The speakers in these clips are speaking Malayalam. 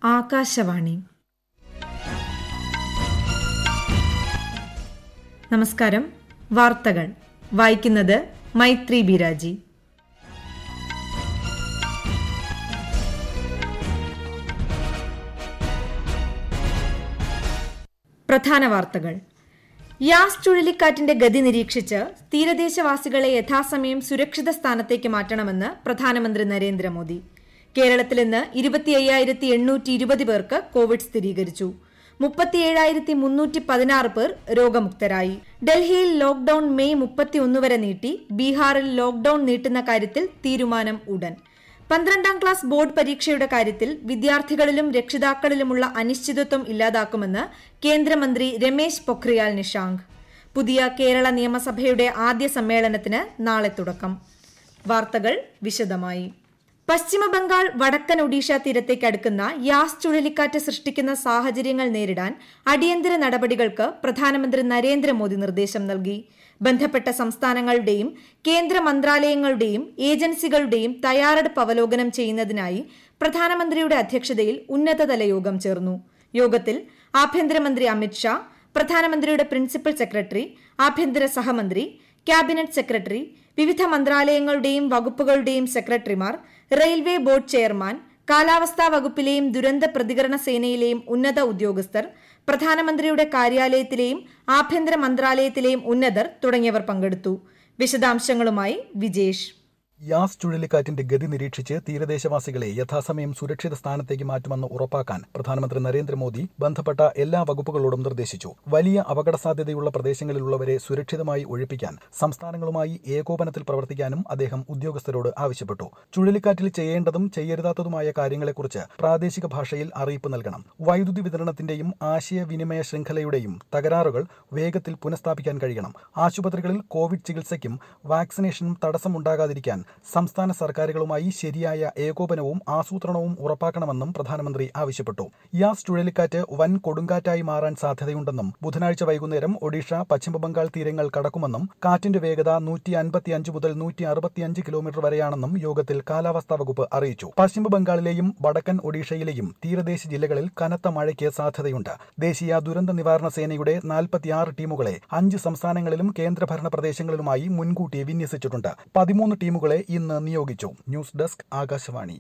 ആകാശവാണി നമസ്കാരം വാർത്തകൾ വായിക്കുന്നത് മൈത്രി ബിരാജി പ്രധാന വാർത്തകൾ യാസ് ചുഴലിക്കാറ്റിന്റെ ഗതി നിരീക്ഷിച്ച് തീരദേശവാസികളെ യഥാസമയം സുരക്ഷിത സ്ഥാനത്തേക്ക് മാറ്റണമെന്ന് പ്രധാനമന്ത്രി നരേന്ദ്രമോദി കേരളത്തിൽ ഇന്ന് ഇരുപത്തി അയ്യായിരത്തി എണ്ണൂറ്റി ഇരുപത് പേർക്ക് കോവിഡ് സ്ഥിരീകരിച്ചു മുപ്പത്തിയേഴായിരത്തി മുന്നൂറ്റി പതിനാറ് പേർ രോഗമുക്തരായി ഡൽഹിയിൽ ലോക്ഡൌൺ മെയ് മുപ്പത്തിയൊന്ന് വരെ നീട്ടി ബീഹാറിൽ ലോക്ഡൌൺ നീട്ടുന്ന കാര്യത്തിൽ തീരുമാനം ഉടൻ പന്ത്രണ്ടാം ക്ലാസ് ബോർഡ് പരീക്ഷയുടെ കാര്യത്തിൽ വിദ്യാർത്ഥികളിലും രക്ഷിതാക്കളിലുമുള്ള അനിശ്ചിതത്വം ഇല്ലാതാക്കുമെന്ന് കേന്ദ്രമന്ത്രി രമേശ് പൊഖ്രിയാൽ നിഷാങ്ക് പുതിയ കേരള നിയമസഭയുടെ ആദ്യ സമ്മേളനത്തിന് നാളെ തുടക്കം വാർത്തകൾ വിശദമായി പശ്ചിമബംഗാൾ വടക്കൻ ഒഡീഷ തീരത്തേക്ക് അടുക്കുന്ന യാസ് ചുഴലിക്കാറ്റ് സൃഷ്ടിക്കുന്ന സാഹചര്യങ്ങൾ നേരിടാൻ അടിയന്തര നടപടികൾക്ക് പ്രധാനമന്ത്രി നരേന്ദ്രമോദി നിർദ്ദേശം നൽകി ബന്ധപ്പെട്ട സംസ്ഥാനങ്ങളുടെയും കേന്ദ്ര മന്ത്രാലയങ്ങളുടെയും ഏജൻസികളുടെയും തയ്യാറെടുപ്പ് അവലോകനം ചെയ്യുന്നതിനായി പ്രധാനമന്ത്രിയുടെ അധ്യക്ഷതയിൽ ഉന്നതതല യോഗം ചേർന്നു യോഗത്തിൽ ആഭ്യന്തരമന്ത്രി അമിത്ഷാ പ്രധാനമന്ത്രിയുടെ പ്രിൻസിപ്പൽ സെക്രട്ടറി ആഭ്യന്തര സഹമന്ത്രി ക്യാബിനറ്റ് സെക്രട്ടറി വിവിധ മന്ത്രാലയങ്ങളുടെയും വകുപ്പുകളുടെയും സെക്രട്ടറിമാർ റെയിൽവേ ബോർഡ് ചെയർമാൻ കാലാവസ്ഥാ വകുപ്പിലെയും ദുരന്ത പ്രതികരണ സേനയിലെയും ഉന്നത ഉദ്യോഗസ്ഥർ പ്രധാനമന്ത്രിയുടെ കാര്യാലയത്തിലെയും ആഭ്യന്തര മന്ത്രാലയത്തിലെയും ഉന്നതർ തുടങ്ങിയവർ പങ്കെടുത്തു വിശദാംശങ്ങളുമായി വിജേഷ് യാസ് ചുഴലിക്കാറ്റിന്റെ ഗതി നിരീക്ഷിച്ച് തീരദേശവാസികളെ യഥാസമയം സുരക്ഷിത സ്ഥാനത്തേക്ക് മാറ്റുമെന്ന് ഉറപ്പാക്കാൻ പ്രധാനമന്ത്രി നരേന്ദ്രമോദി ബന്ധപ്പെട്ട എല്ലാ വകുപ്പുകളോടും നിർദ്ദേശിച്ചു വലിയ അപകട സാധ്യതയുള്ള പ്രദേശങ്ങളിലുള്ളവരെ സുരക്ഷിതമായി ഒഴിപ്പിക്കാൻ സംസ്ഥാനങ്ങളുമായി ഏകോപനത്തിൽ പ്രവർത്തിക്കാനും അദ്ദേഹം ഉദ്യോഗസ്ഥരോട് ആവശ്യപ്പെട്ടു ചുഴലിക്കാറ്റിൽ ചെയ്യേണ്ടതും ചെയ്യരുതാത്തതുമായ കാര്യങ്ങളെക്കുറിച്ച് പ്രാദേശിക ഭാഷയിൽ അറിയിപ്പ് നൽകണം വൈദ്യുതി വിതരണത്തിന്റെയും ആശയവിനിമയ ശൃംഖലയുടെയും തകരാറുകൾ വേഗത്തിൽ പുനഃസ്ഥാപിക്കാൻ കഴിയണം ആശുപത്രികളിൽ കോവിഡ് ചികിത്സയ്ക്കും വാക്സിനേഷനും തടസ്സമുണ്ടാകാതിരിക്കാൻ സംസ്ഥാന സർക്കാരുകളുമായി ശരിയായ ഏകോപനവും ആസൂത്രണവും ഉറപ്പാക്കണമെന്നും പ്രധാനമന്ത്രി ആവശ്യപ്പെട്ടു യാസ് ചുഴലിക്കാറ്റ് വൻ കൊടുങ്കാറ്റായി മാറാൻ സാധ്യതയുണ്ടെന്നും ബുധനാഴ്ച വൈകുന്നേരം ഒഡീഷ പശ്ചിമബംഗാൾ തീരങ്ങൾ കടക്കുമെന്നും കാറ്റിന്റെ വേഗത നൂറ്റി അൻപത്തിയഞ്ച് മുതൽ നൂറ്റി അറുപത്തിയഞ്ച് കിലോമീറ്റർ വരെയാണെന്നും യോഗത്തിൽ കാലാവസ്ഥാ വകുപ്പ് അറിയിച്ചു പശ്ചിമബംഗാളിലെയും വടക്കൻ ഒഡീഷയിലെയും തീരദേശ ജില്ലകളിൽ കനത്ത മഴയ്ക്ക് സാധ്യതയുണ്ട് ദേശീയ ദുരന്ത നിവാരണ സേനയുടെ നാൽപ്പത്തിയാറ് ടീമുകളെ അഞ്ച് സംസ്ഥാനങ്ങളിലും കേന്ദ്രഭരണ പ്രദേശങ്ങളിലുമായി മുൻകൂട്ടി വിന്യസിച്ചിട്ടുണ്ട് പതിമൂന്ന് ടീമുകളെ ഇന്ന് നിയോഗിച്ചു ന്യൂസ് ഡെസ്ക് ആകാശവാണി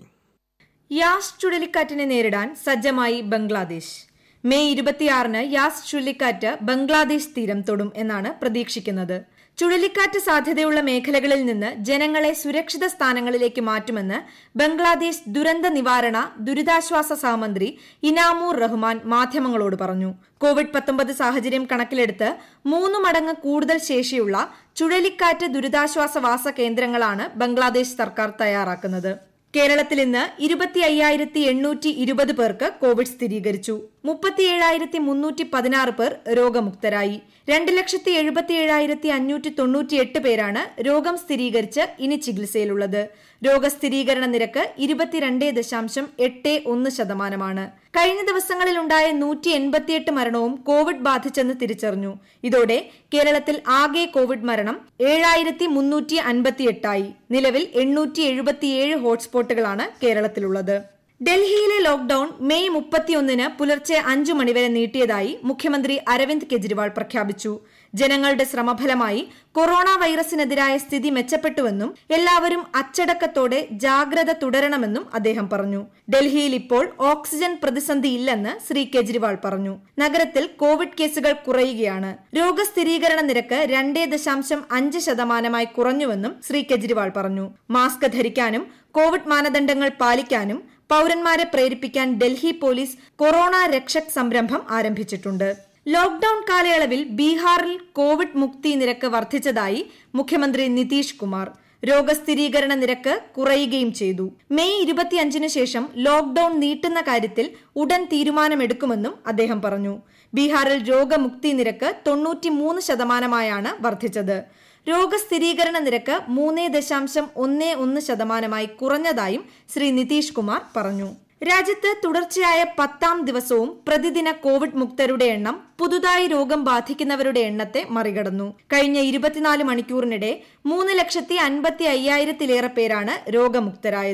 യാസ് ചുഴലിക്കാറ്റിനെ നേരിടാൻ സജ്ജമായി ബംഗ്ലാദേശ് മെയ് ഇരുപത്തിയാറിന് യാസ് ചുഴലിക്കാറ്റ് ബംഗ്ലാദേശ് തീരം തൊടും എന്നാണ് പ്രതീക്ഷിക്കുന്നത് ചുഴലിക്കാറ്റ് സാധ്യതയുള്ള മേഖലകളിൽ നിന്ന് ജനങ്ങളെ സുരക്ഷിത സ്ഥാനങ്ങളിലേക്ക് മാറ്റുമെന്ന് ബംഗ്ലാദേശ് ദുരന്ത നിവാരണ ദുരിതാശ്വാസ സഹമന്ത്രി ഇനാമൂർ റഹ്മാൻ മാധ്യമങ്ങളോട് പറഞ്ഞു കോവിഡ് പത്തൊമ്പത് സാഹചര്യം കണക്കിലെടുത്ത് മൂന്ന് മടങ്ങ് കൂടുതൽ ശേഷിയുള്ള ചുഴലിക്കാറ്റ് ദുരിതാശ്വാസ വാസ കേന്ദ്രങ്ങളാണ് ബംഗ്ലാദേശ് സർക്കാർ തയ്യാറാക്കുന്നത് കേരളത്തിൽ ഇന്ന് ഇരുപത്തി അയ്യായിരത്തി എണ്ണൂറ്റി ഇരുപത് പേർക്ക് കോവിഡ് സ്ഥിരീകരിച്ചു മുപ്പത്തിയേഴായിരത്തി മുന്നൂറ്റി പതിനാറ് പേർ രോഗമുക്തരായി രണ്ട് ലക്ഷത്തി എഴുപത്തി ഏഴായിരത്തി അഞ്ഞൂറ്റി തൊണ്ണൂറ്റിയെട്ട് പേരാണ് രോഗം സ്ഥിരീകരിച്ച് ഇനി ചികിത്സയിലുള്ളത് രോഗസ്ഥിരീകരണ നിരക്ക് ഇരുപത്തിരണ്ട് ദശാംശം എട്ട് ഒന്ന് ശതമാനമാണ് കഴിഞ്ഞ ദിവസങ്ങളിലുണ്ടായ നൂറ്റി എൺപത്തിയെട്ട് മരണവും കോവിഡ് ബാധിച്ചെന്ന് തിരിച്ചറിഞ്ഞു ഇതോടെ കേരളത്തിൽ ആകെ കോവിഡ് മരണം ഏഴായിരത്തി മുന്നൂറ്റി അൻപത്തിയെട്ടായി നിലവിൽ എണ്ണൂറ്റി എഴുപത്തിയേഴ് ഹോട്ട്സ്പോട്ടുകളാണ് കേരളത്തിലുള്ളത് ഡൽഹിയിലെ ലോക്ഡൌൺ മെയ് മുപ്പത്തിയൊന്നിന് പുലർച്ചെ അഞ്ചു മണിവരെ നീട്ടിയതായി മുഖ്യമന്ത്രി അരവിന്ദ് കെജ്രിവാൾ പ്രഖ്യാപിച്ചു ജനങ്ങളുടെ ശ്രമഫലമായി കൊറോണ വൈറസിനെതിരായ സ്ഥിതി മെച്ചപ്പെട്ടുവെന്നും എല്ലാവരും അച്ചടക്കത്തോടെ ജാഗ്രത തുടരണമെന്നും അദ്ദേഹം പറഞ്ഞു ഡൽഹിയിൽ ഇപ്പോൾ ഓക്സിജൻ പ്രതിസന്ധി ഇല്ലെന്ന് ശ്രീ കെജ്രിവാൾ പറഞ്ഞു നഗരത്തിൽ കോവിഡ് കേസുകൾ കുറയുകയാണ് രോഗസ്ഥിരീകരണ നിരക്ക് രണ്ടേ ദശാംശം അഞ്ച് ശതമാനമായി കുറഞ്ഞുവെന്നും ശ്രീ കെജ്രിവാൾ പറഞ്ഞു മാസ്ക് ധരിക്കാനും കോവിഡ് മാനദണ്ഡങ്ങൾ പാലിക്കാനും പൌരന്മാരെ പ്രേരിപ്പിക്കാൻ ഡൽഹി പോലീസ് കൊറോണ രക്ഷക് സംരംഭം ആരംഭിച്ചിട്ടുണ്ട് ലോക്ഡൌൺ കാലയളവിൽ ബീഹാറിൽ കോവിഡ് മുക്തി നിരക്ക് വർദ്ധിച്ചതായി മുഖ്യമന്ത്രി നിതീഷ് കുമാർ രോഗസ്ഥിരീകരണ നിരക്ക് കുറയുകയും ചെയ്തു മെയ് ഇരുപത്തിയഞ്ചിന് ശേഷം ലോക്ഡൌൺ നീട്ടുന്ന കാര്യത്തിൽ ഉടൻ തീരുമാനമെടുക്കുമെന്നും അദ്ദേഹം പറഞ്ഞു ബീഹാറിൽ രോഗമുക്തി നിരക്ക് തൊണ്ണൂറ്റിമൂന്ന് ശതമാനമായാണ് വർദ്ധിച്ചത് രോഗസ്ഥിരീകരണ നിരക്ക് മൂന്ന് ദശാംശം ഒന്ന് ഒന്ന് ശതമാനമായി കുറഞ്ഞതായും ശ്രീ നിതീഷ് കുമാർ പറഞ്ഞു രാജ്യത്ത് തുടർച്ചയായ പത്താം ദിവസവും പ്രതിദിന കോവിഡ് മുക്തരുടെ എണ്ണം പുതുതായി രോഗം ബാധിക്കുന്നവരുടെ എണ്ണത്തെ മറികടന്നു കഴിഞ്ഞ ഇരുപത്തിനാല് മണിക്കൂറിനിടെ മൂന്ന് ലക്ഷത്തി അൻപത്തി അയ്യായിരത്തിലേറെ പേരാണ് രോഗമുക്തരായത്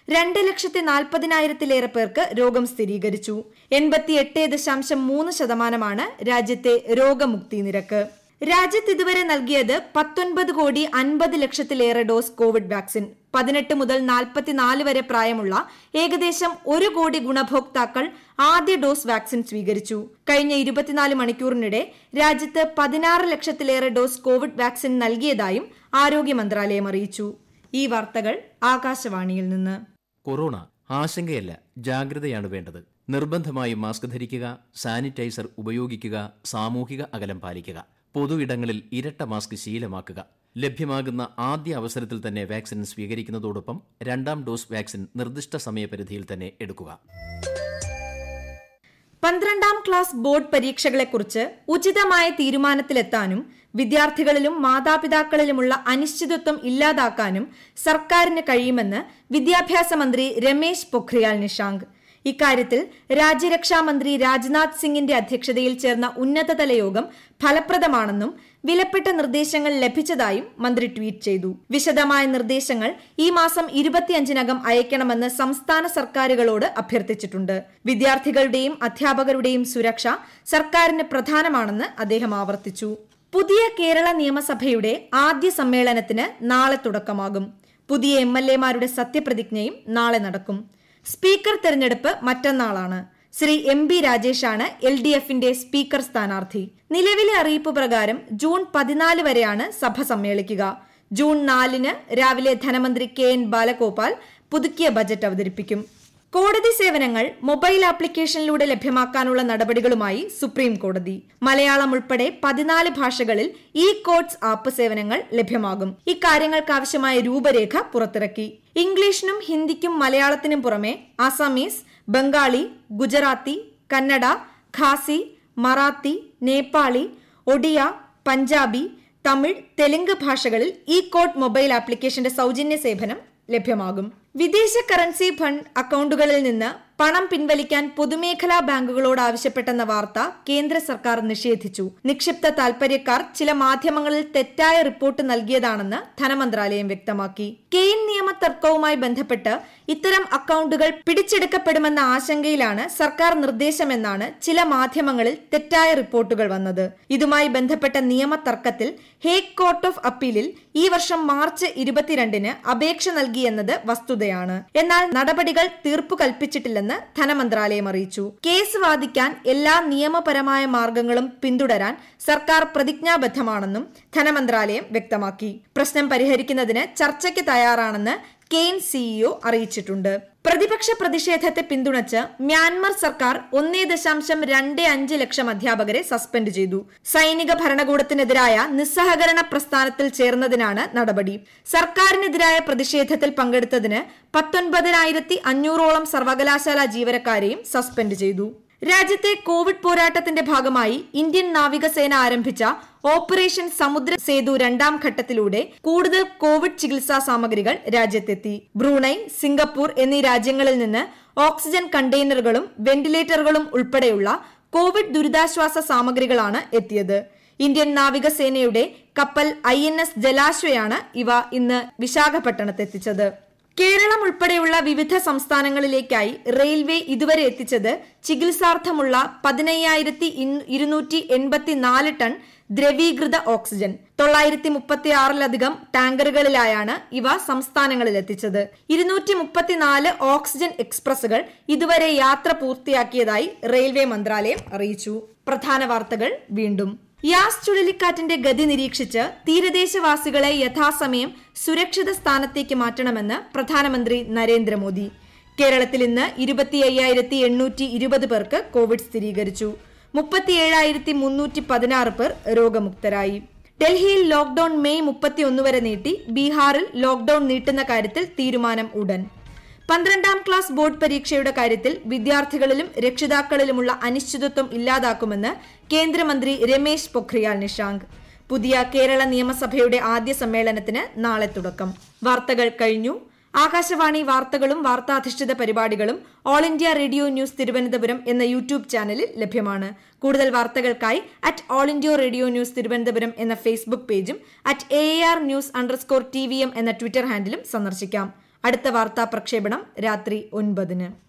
രണ്ട് ലക്ഷത്തി നാൽപ്പതിനായിരത്തിലേറെ പേർക്ക് രോഗം സ്ഥിരീകരിച്ചു എൺപത്തിയെട്ട് ദശാംശം മൂന്ന് ശതമാനമാണ് രാജ്യത്തെ രോഗമുക്തി നിരക്ക് രാജ്യത്ത് ഇതുവരെ നൽകിയത് പത്തൊൻപത് കോടി അൻപത് ലക്ഷത്തിലേറെ ഡോസ് കോവിഡ് വാക്സിൻ പതിനെട്ട് മുതൽ നാൽപ്പത്തിനാല് വരെ പ്രായമുള്ള ഏകദേശം ഒരു കോടി ഗുണഭോക്താക്കൾ ആദ്യ ഡോസ് വാക്സിൻ സ്വീകരിച്ചു കഴിഞ്ഞ ഇരുപത്തിനാല് മണിക്കൂറിനിടെ രാജ്യത്ത് പതിനാറ് ലക്ഷത്തിലേറെ ഡോസ് കോവിഡ് വാക്സിൻ നൽകിയതായും ആരോഗ്യ മന്ത്രാലയം അറിയിച്ചു ഈ വാർത്തകൾ ആകാശവാണിയിൽ നിന്ന് കൊറോണ ആശങ്കയല്ല ജാഗ്രതയാണ് വേണ്ടത് നിർബന്ധമായും മാസ്ക് ധരിക്കുക സാനിറ്റൈസർ ഉപയോഗിക്കുക സാമൂഹിക അകലം പാലിക്കുക പൊതു ഇടങ്ങളിൽ ഇരട്ട മാസ്ക് ശീലമാക്കുക ലഭ്യമാകുന്ന ആദ്യ അവസരത്തിൽ തന്നെ വാക്സിൻ സ്വീകരിക്കുന്നതോടൊപ്പം രണ്ടാം ഡോസ് വാക്സിൻ നിർദ്ദിഷ്ട സമയപരിധിയിൽ തന്നെ എടുക്കുക പന്ത്രണ്ടാം ക്ലാസ് ബോർഡ് പരീക്ഷകളെക്കുറിച്ച് ഉചിതമായ തീരുമാനത്തിലെത്താനും വിദ്യാർത്ഥികളിലും മാതാപിതാക്കളിലുമുള്ള അനിശ്ചിതത്വം ഇല്ലാതാക്കാനും സർക്കാരിന് കഴിയുമെന്ന് വിദ്യാഭ്യാസ മന്ത്രി രമേശ് പൊഖ്രിയാൽ നിഷാങ്ക് ഇക്കാര്യത്തിൽ രാജ്യരക്ഷാ മന്ത്രി രാജ്നാഥ് സിംഗിന്റെ അധ്യക്ഷതയിൽ ചേർന്ന ഉന്നതതല യോഗം ഫലപ്രദമാണെന്നും വിലപ്പെട്ട നിർദ്ദേശങ്ങൾ ലഭിച്ചതായും മന്ത്രി ട്വീറ്റ് ചെയ്തു വിശദമായ നിർദ്ദേശങ്ങൾ ഈ മാസം ഇരുപത്തിയഞ്ചിനകം അയക്കണമെന്ന് സംസ്ഥാന സർക്കാരുകളോട് അഭ്യർത്ഥിച്ചിട്ടുണ്ട് വിദ്യാർത്ഥികളുടെയും അധ്യാപകരുടെയും സുരക്ഷ സർക്കാരിന് പ്രധാനമാണെന്ന് അദ്ദേഹം ആവർത്തിച്ചു പുതിയ കേരള നിയമസഭയുടെ ആദ്യ സമ്മേളനത്തിന് നാളെ തുടക്കമാകും പുതിയ എം എൽ എമാരുടെ സത്യപ്രതിജ്ഞയും നാളെ നടക്കും സ്പീക്കർ തെരഞ്ഞെടുപ്പ് മറ്റന്നാളാണ് ശ്രീ എം ബി രാജേഷാണ് എൽ ഡി എഫിന്റെ സ്പീക്കർ സ്ഥാനാർത്ഥി നിലവിലെ അറിയിപ്പ് പ്രകാരം ജൂൺ പതിനാല് വരെയാണ് സഭ സമ്മേളിക്കുക ജൂൺ നാലിന് രാവിലെ ധനമന്ത്രി കെ എൻ ബാലഗോപാൽ പുതുക്കിയ ബജറ്റ് അവതരിപ്പിക്കും കോടതി സേവനങ്ങൾ മൊബൈൽ ആപ്ലിക്കേഷനിലൂടെ ലഭ്യമാക്കാനുള്ള നടപടികളുമായി സുപ്രീം കോടതി മലയാളം ഉൾപ്പെടെ പതിനാല് ഭാഷകളിൽ ഇ കോഡ്സ് ആപ്പ് സേവനങ്ങൾ ലഭ്യമാകും ഇക്കാര്യങ്ങൾക്കാവശ്യമായ രൂപരേഖ പുറത്തിറക്കി ഇംഗ്ലീഷിനും ഹിന്ദിക്കും മലയാളത്തിനും പുറമെ അസമീസ് ബംഗാളി ഗുജറാത്തി കന്നഡ ഖാസി മറാത്തി നേപ്പാളി ഒഡിയ പഞ്ചാബി തമിഴ് തെലുങ്ക് ഭാഷകളിൽ ഇ കോഡ് മൊബൈൽ ആപ്ലിക്കേഷന്റെ സൗജന്യ സേവനം ലഭ്യമാകും വിദേശ കറൻസി ഫണ്ട് അക്കൗണ്ടുകളിൽ നിന്ന് പണം പിൻവലിക്കാൻ പൊതുമേഖലാ ബാങ്കുകളോട് ആവശ്യപ്പെട്ടെന്ന വാർത്ത കേന്ദ്ര സർക്കാർ നിഷേധിച്ചു നിക്ഷിപ്ത താൽപര്യക്കാർ ചില മാധ്യമങ്ങളിൽ തെറ്റായ റിപ്പോർട്ട് നൽകിയതാണെന്ന് ധനമന്ത്രാലയം വ്യക്തമാക്കി കെയിൻ നിയമ തർക്കവുമായി ബന്ധപ്പെട്ട് ഇത്തരം അക്കൗണ്ടുകൾ പിടിച്ചെടുക്കപ്പെടുമെന്ന ആശങ്കയിലാണ് സർക്കാർ നിർദ്ദേശമെന്നാണ് ചില മാധ്യമങ്ങളിൽ തെറ്റായ റിപ്പോർട്ടുകൾ വന്നത് ഇതുമായി ബന്ധപ്പെട്ട നിയമ തർക്കത്തിൽ ഹേഗ് കോർട്ട് ഓഫ് അപ്പീലിൽ ഈ വർഷം മാർച്ച് ഇരുപത്തിരണ്ടിന് അപേക്ഷ നൽകിയെന്നത് വസ്തുതയാണ് എന്നാൽ നടപടികൾ തീർപ്പു കൽപ്പിച്ചിട്ടില്ലെന്ന് ധനമന്ത്രാലയം അറിയിച്ചു കേസ് വാദിക്കാൻ എല്ലാ നിയമപരമായ മാർഗങ്ങളും പിന്തുടരാൻ സർക്കാർ പ്രതിജ്ഞാബദ്ധമാണെന്നും ധനമന്ത്രാലയം വ്യക്തമാക്കി പ്രശ്നം പരിഹരിക്കുന്നതിന് ചർച്ചയ്ക്ക് തയ്യാറാണെന്ന് കെയ്ൻ സിഇഒ അറിയിച്ചിട്ടുണ്ട് പ്രതിപക്ഷ പ്രതിഷേധത്തെ പിന്തുണച്ച് മ്യാൻമർ സർക്കാർ ഒന്നേ ദശാംശം രണ്ട് അഞ്ച് ലക്ഷം അധ്യാപകരെ സസ്പെൻഡ് ചെയ്തു സൈനിക ഭരണകൂടത്തിനെതിരായ നിസ്സഹകരണ പ്രസ്ഥാനത്തിൽ ചേർന്നതിനാണ് നടപടി സർക്കാരിനെതിരായ പ്രതിഷേധത്തിൽ പങ്കെടുത്തതിന് പത്തൊൻപതിനായിരത്തി അഞ്ഞൂറോളം സർവകലാശാല ജീവനക്കാരെയും സസ്പെൻഡ് ചെയ്തു രാജ്യത്തെ കോവിഡ് പോരാട്ടത്തിന്റെ ഭാഗമായി ഇന്ത്യൻ നാവികസേന ആരംഭിച്ച ഓപ്പറേഷൻ സമുദ്ര സേതു രണ്ടാം ഘട്ടത്തിലൂടെ കൂടുതൽ കോവിഡ് ചികിത്സാ സാമഗ്രികൾ രാജ്യത്തെത്തി ബ്രൂണൈ സിംഗപ്പൂർ എന്നീ രാജ്യങ്ങളിൽ നിന്ന് ഓക്സിജൻ കണ്ടെയ്നറുകളും വെന്റിലേറ്ററുകളും ഉൾപ്പെടെയുള്ള കോവിഡ് ദുരിതാശ്വാസ സാമഗ്രികളാണ് എത്തിയത് ഇന്ത്യൻ നാവികസേനയുടെ കപ്പൽ ഐ എൻ എസ് ജലാശ്വയാണ് ഇവ ഇന്ന് വിശാഖപട്ടണത്തെത്തിച്ചത് കേരളം ഉൾപ്പെടെയുള്ള വിവിധ സംസ്ഥാനങ്ങളിലേക്കായി റെയിൽവേ ഇതുവരെ എത്തിച്ചത് ചികിത്സാർത്ഥമുള്ള പതിനയ്യായിരത്തി ഇരുന്നൂറ്റി എൺപത്തിനാല് ടൺ ദ്രവീകൃത ഓക്സിജൻ തൊള്ളായിരത്തി മുപ്പത്തി ആറിലധികം ടാങ്കറുകളിലായാണ് ഇവ സംസ്ഥാനങ്ങളിൽ എത്തിച്ചത് ഇരുന്നൂറ്റി മുപ്പത്തിനാല് ഓക്സിജൻ എക്സ്പ്രസുകൾ ഇതുവരെ യാത്ര പൂർത്തിയാക്കിയതായി റെയിൽവേ മന്ത്രാലയം അറിയിച്ചു പ്രധാന വാർത്തകൾ വീണ്ടും യാസ് ചുഴലിക്കാറ്റിന്റെ ഗതി നിരീക്ഷിച്ച് തീരദേശവാസികളെ യഥാസമയം സുരക്ഷിത സ്ഥാനത്തേക്ക് മാറ്റണമെന്ന് പ്രധാനമന്ത്രി നരേന്ദ്രമോദി കേരളത്തിൽ ഇന്ന് ഇരുപത്തി അയ്യായിരത്തി എണ്ണൂറ്റി ഇരുപത് പേർക്ക് കോവിഡ് സ്ഥിരീകരിച്ചു മുപ്പത്തിയേഴായിരത്തി മുന്നൂറ്റി പതിനാറ് പേർ രോഗമുക്തരായി ഡൽഹിയിൽ ലോക്ഡൌൺ മെയ് മുപ്പത്തിയൊന്ന് വരെ നീട്ടി ബീഹാറിൽ ലോക്ഡൌൺ നീട്ടുന്ന കാര്യത്തിൽ തീരുമാനം ഉടൻ പന്ത്രണ്ടാം ക്ലാസ് ബോർഡ് പരീക്ഷയുടെ കാര്യത്തിൽ വിദ്യാർത്ഥികളിലും രക്ഷിതാക്കളിലുമുള്ള അനിശ്ചിതത്വം ഇല്ലാതാക്കുമെന്ന് കേന്ദ്രമന്ത്രി രമേശ് പൊഖ്രിയാൽ നിഷാങ്ക് പുതിയ കേരള നിയമസഭയുടെ ആദ്യ സമ്മേളനത്തിന് നാളെ തുടക്കം വാർത്തകൾ കഴിഞ്ഞു ആകാശവാണി വാർത്തകളും വാർത്താധിഷ്ഠിത പരിപാടികളും all India radio news Thiruvananthapuram എന്ന യൂട്യൂബ് ചാനലിൽ ലഭ്യമാണ് കൂടുതൽ വാർത്തകൾക്കായി at all India radio news Thiruvananthapuram എന്ന ഫേസ്ബുക്ക് പേജും at A R news underscore T V M എന്ന ട്വിറ്റർ ഹാൻഡിലും സന്ദർശിക്കാം അടുത്ത വാർത്താ പ്രക്ഷേപണം രാത്രി ഒൻപതിന്